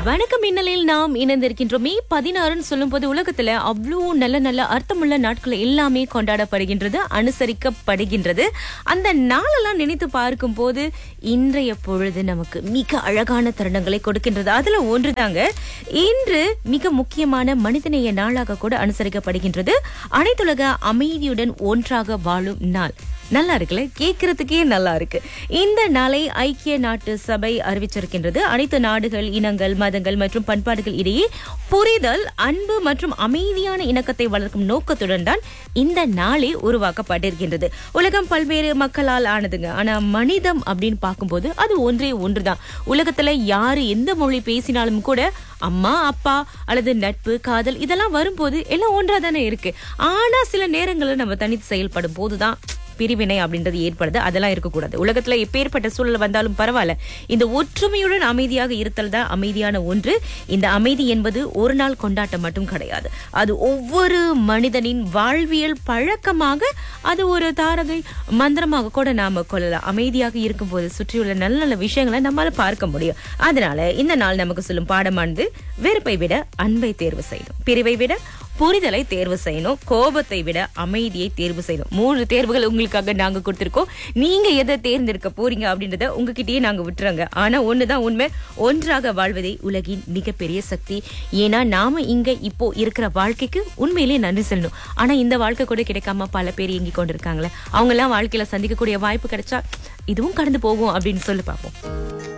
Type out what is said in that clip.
வணக்கம் மின்னலில் நாம் இணைந்திருக்கின்றோம் மே பதினாறுன்னு சொல்லும்போது உலகத்துல அவ்வளோ நல்ல நல்ல அர்த்தமுள்ள நாட்கள் எல்லாமே கொண்டாடப்படுகின்றது அனுசரிக்கப்படுகின்றது அந்த நாளெல்லாம் நினைத்து பார்க்கும் போது இன்றைய பொழுது நமக்கு மிக அழகான தருணங்களை கொடுக்கின்றது அதுல ஒன்றுதாங்க இன்று மிக முக்கியமான மனிதநேய நாளாக கூட அனுசரிக்கப்படுகின்றது அனைத்துலக அமைதியுடன் ஒன்றாக வாழும் நாள் நல்லா இருக்குல்ல கேட்கறதுக்கே நல்லா இருக்கு இந்த நாளை ஐக்கிய நாட்டு சபை அறிவிச்சிருக்கின்றது அனைத்து நாடுகள் இனங்கள் மதங்கள் மற்றும் பண்பாடுகள் இடையே புரிதல் அன்பு மற்றும் அமைதியான இணக்கத்தை வளர்க்கும் நோக்கத்துடன் தான் இந்த நாளே உருவாக்கப்பட்டிருக்கின்றது உலகம் பல்வேறு மக்களால் ஆனதுங்க ஆனா மனிதம் அப்படின்னு பார்க்கும்போது அது ஒன்றே ஒன்றுதான் உலகத்துல யாரு எந்த மொழி பேசினாலும் கூட அம்மா அப்பா அல்லது நட்பு காதல் இதெல்லாம் வரும்போது எல்லாம் ஒன்றா தானே இருக்கு ஆனா சில நேரங்களில் நம்ம தனித்து செயல்படும் போதுதான் பிரிவினை அப்படின்றது ஏற்படுது அதெல்லாம் இருக்கக்கூடாது உலகத்துல எப்பேற்பட்ட சூழல் வந்தாலும் பரவாயில்ல இந்த ஒற்றுமையுடன் அமைதியாக இருத்தல் தான் அமைதியான ஒன்று இந்த அமைதி என்பது ஒரு நாள் கொண்டாட்டம் மட்டும் கிடையாது அது ஒவ்வொரு மனிதனின் வாழ்வியல் பழக்கமாக அது ஒரு தாரகை மந்திரமாக கூட நாம கொள்ளலாம் அமைதியாக இருக்கும்போது சுற்றியுள்ள நல்ல நல்ல விஷயங்களை நம்மால பார்க்க முடியும் அதனால இந்த நாள் நமக்கு சொல்லும் பாடமானது வெறுப்பை விட அன்பை தேர்வு செய்யணும் பிரிவை விட புரிதலை தேர்வு செய்யணும் கோபத்தை விட அமைதியை தேர்வு செய்யணும் மூன்று தேர்வுகள் உங்களுக்காக நாங்க கொடுத்திருக்கோம் நீங்க எதை தேர்ந்தெடுக்க போறீங்க அப்படின்றத உங்ககிட்டயே நாங்க விட்டுறோங்க ஆனா ஒண்ணுதான் உண்மை ஒன்றாக வாழ்வதே உலகின் மிகப்பெரிய சக்தி ஏன்னா நாம இங்க இப்போ இருக்கிற வாழ்க்கைக்கு உண்மையிலேயே நன்றி சொல்லணும் ஆனா இந்த வாழ்க்கை கூட கிடைக்காம பல பேர் இயங்கி கொண்டிருக்காங்களே அவங்க எல்லாம் வாழ்க்கையில சந்திக்கக்கூடிய வாய்ப்பு கிடைச்சா இதுவும் கடந்து போகும் அப்படின்னு சொல்லி பார்ப்போம்